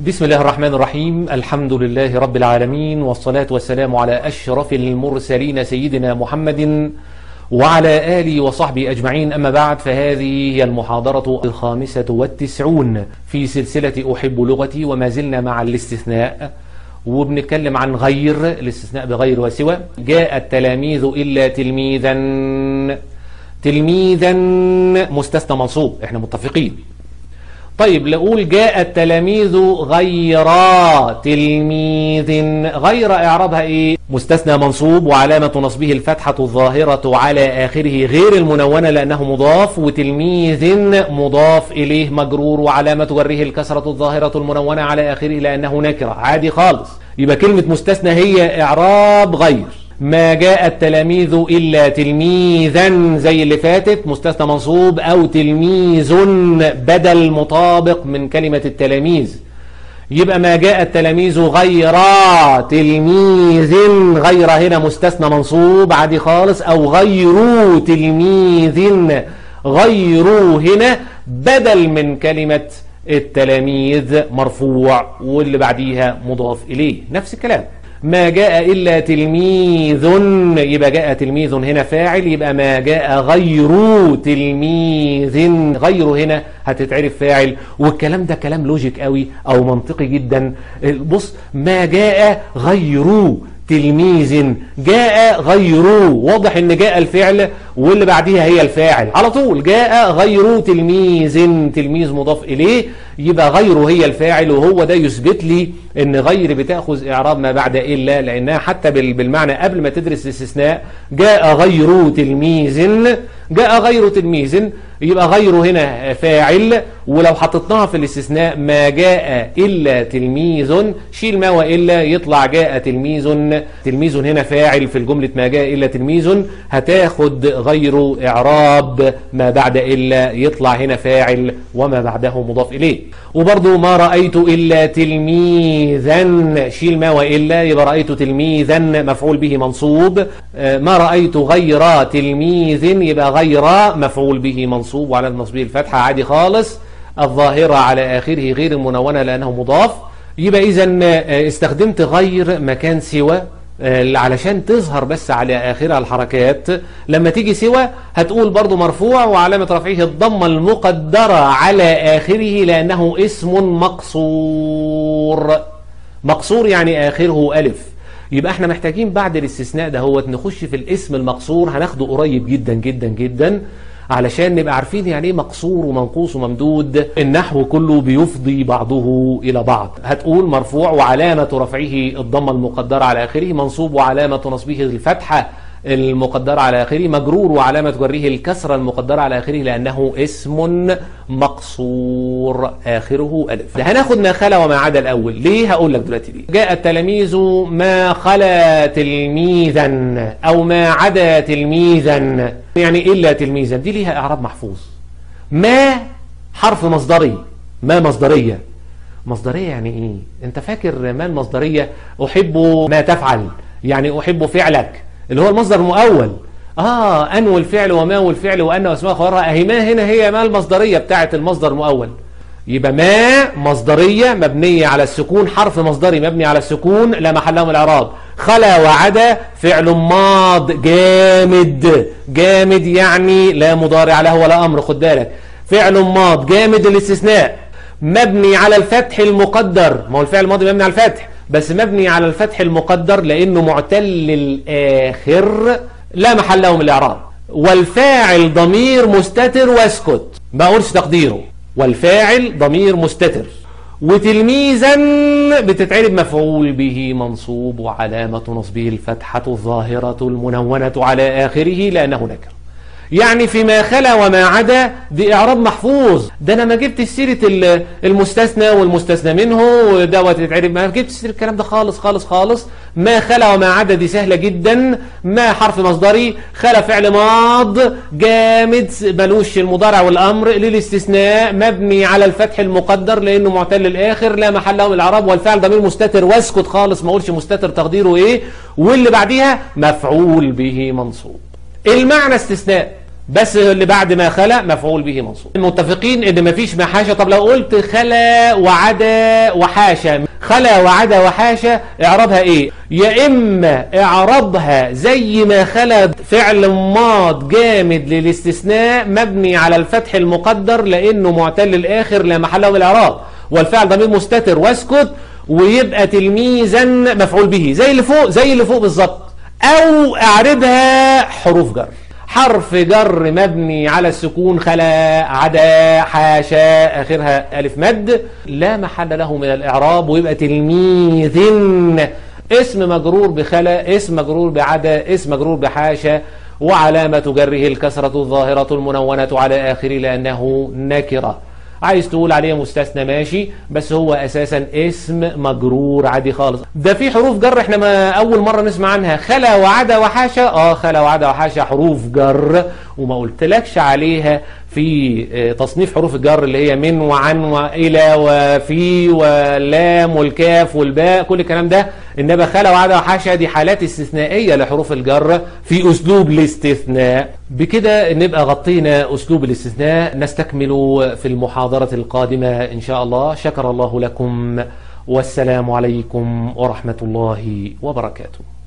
بسم الله الرحمن الرحيم الحمد لله رب العالمين والصلاة والسلام على أشرف المرسلين سيدنا محمد وعلى آله وصحبه أجمعين أما بعد فهذه هي المحاضرة الخامسة والتسعون في سلسلة أحب لغتي وما زلنا مع الاستثناء وبنتكلم عن غير الاستثناء بغير وسوى جاء التلاميذ إلا تلميذا تلميذا مستثنى منصوب احنا متفقين طيب نقول جاء التلاميذ غير تلميذ غير اعرابها ايه مستثنى منصوب وعلامة نصبه الفتحة الظاهرة على آخره غير المنونة لأنه مضاف وتلميذ مضاف إليه مجرور وعلامة جره الكسرة الظاهرة المنونة على آخره لأنه نكرة عادي خالص يبقى كلمة مستثنى هي إعراب غير ما جاء التلاميذ إلا تلميذا زي اللي فاتت مستثنى منصوب أو تلميذ بدل مطابق من كلمة التلاميذ يبقى ما جاء التلاميذ غير تلميذ غير هنا مستثنى منصوب عادي خالص أو غير تلميذ غير هنا بدل من كلمة التلاميذ مرفوع واللي بعديها مضاف إليه نفس الكلام ما جاء إلا تلميذ يبقى جاء تلميذ هنا فاعل يبقى ما جاء غير تلميذ غير هنا هتتعرف فاعل والكلام ده كلام لوجيك قوي أو منطقي جدا بص ما جاء غير تلميذ جاء غيره واضح ان جاء الفعل واللي بعديها هي الفاعل على طول جاء غير تلميذ تلميذ مضاف اليه يبقى غيره هي الفاعل وهو ده يثبت لي ان غير بتاخذ اعراب ما بعد الا لانها حتى بالمعنى قبل ما تدرس الاستثناء جاء غير تلميذ جاء غير تلميذ يبقى غيره هنا فاعل ولو حطيناها في الاستثناء ما جاء إلا تلميذ شيل ما وإلا يطلع جاء تلميذ تلميذ هنا فاعل في الجملة ما جاء إلا تلميذ هتاخد غير إعراب ما بعد إلا يطلع هنا فاعل وما بعده مضاف إليه وبرضو ما رأيت إلا تلميذا شيل ما وإلا يبقى رأيت تلميذا مفعول به منصوب ما رأيت غير تلميذ يبقى غير مفعول به منصوب وعلى نصبه الفتحة عادي خالص الظاهرة على آخره غير المنونة لأنه مضاف يبقى إذا استخدمت غير مكان سوى علشان تظهر بس على آخرها الحركات لما تيجي سوى هتقول برضو مرفوع وعلامة رفعه الضمة المقدرة على آخره لأنه اسم مقصور مقصور يعني آخره ألف يبقى احنا محتاجين بعد الاستثناء ده هو نخش في الاسم المقصور هناخده قريب جدا جدا جدا علشان نبقى عارفين يعني ايه مقصور ومنقوص وممدود النحو كله بيفضي بعضه الى بعض هتقول مرفوع وعلامة رفعه الضمة المقدرة على اخره منصوب وعلامة نصبه الفتحة المقدرة على آخره مجرور وعلامة جره الكسرة المقدرة على آخره لأنه اسم مقصور آخره ألف ده هناخد ما خلا وما عدا الأول ليه هقول لك دلوقتي ليه جاء التلاميذ ما خلا تلميذا أو ما عدا تلميذا يعني إلا تلميذا دي ليها إعراب محفوظ ما حرف مصدري ما مصدرية مصدرية يعني إيه أنت فاكر ما المصدرية أحب ما تفعل يعني أحب فعلك اللي هو المصدر المؤول اه ان والفعل وما والفعل وان واسماء خوارها اهي ما هنا هي ما المصدريه بتاعه المصدر المؤول يبقى ما مصدريه مبنيه على السكون حرف مصدري مبني على السكون لا محل له من الاعراب خلا وعدا فعل ماض جامد جامد يعني لا مضارع له ولا امر خد بالك فعل ماض جامد الاستثناء مبني على الفتح المقدر ما هو الفعل الماضي مبني على الفتح بس مبني على الفتح المقدر لأنه معتل الآخر لا محل له من الإعراب والفاعل ضمير مستتر واسكت ما أقولش تقديره والفاعل ضمير مستتر وتلميذا بتتعرب مفعول به منصوب وعلامة نصبه الفتحة الظاهرة المنونة على آخره لأنه نكر يعني فيما خلا وما عدا دي إعراب محفوظ ده أنا ما جبت سيرة المستثنى والمستثنى منه ودوت يتعرب ما جبت سيرة الكلام ده خالص خالص خالص ما خلا وما عدا دي سهلة جدا ما حرف مصدري خلا فعل ماض جامد ملوش المضارع والأمر للاستثناء مبني على الفتح المقدر لأنه معتل الآخر لا محل له من الإعراب والفعل ضمير مستتر واسكت خالص ما اقولش مستتر تقديره إيه واللي بعديها مفعول به منصوب المعنى استثناء بس اللي بعد ما خلا مفعول به منصوب المتفقين ان مفيش ما حاشا طب لو قلت خلا وعدا وحاشا خلا وعدا وحاشا اعرابها ايه يا اما اعرابها زي ما خلا فعل ماض جامد للاستثناء مبني على الفتح المقدر لانه معتل الاخر لا محل له من الاعراب والفعل ضمير مستتر واسكت ويبقى تلميذا مفعول به زي اللي فوق زي اللي فوق بالظبط او اعربها حروف جر حرف جر مبني على السكون خلا عدا حاشا اخرها الف مد لا محل له من الاعراب ويبقى تلميذ اسم مجرور بخلا اسم مجرور بعدا اسم مجرور بحاشا وعلامة جره الكسرة الظاهرة المنونة على آخره لأنه نكرة عايز تقول عليه مستثنى ماشي بس هو اساسا اسم مجرور عادي خالص ده في حروف جر احنا ما اول مره نسمع عنها خلا وعدا وحاشا اه خلا وعدا وحاشا حروف جر وما قلتلكش عليها في تصنيف حروف الجر اللي هي من وعن والى وفي واللام والكاف والباء كل الكلام ده انما خلا وعدا وحاشا دي حالات استثنائيه لحروف الجر في اسلوب الاستثناء بكده نبقى غطينا اسلوب الاستثناء نستكمل في المحاضره القادمه ان شاء الله شكر الله لكم والسلام عليكم ورحمه الله وبركاته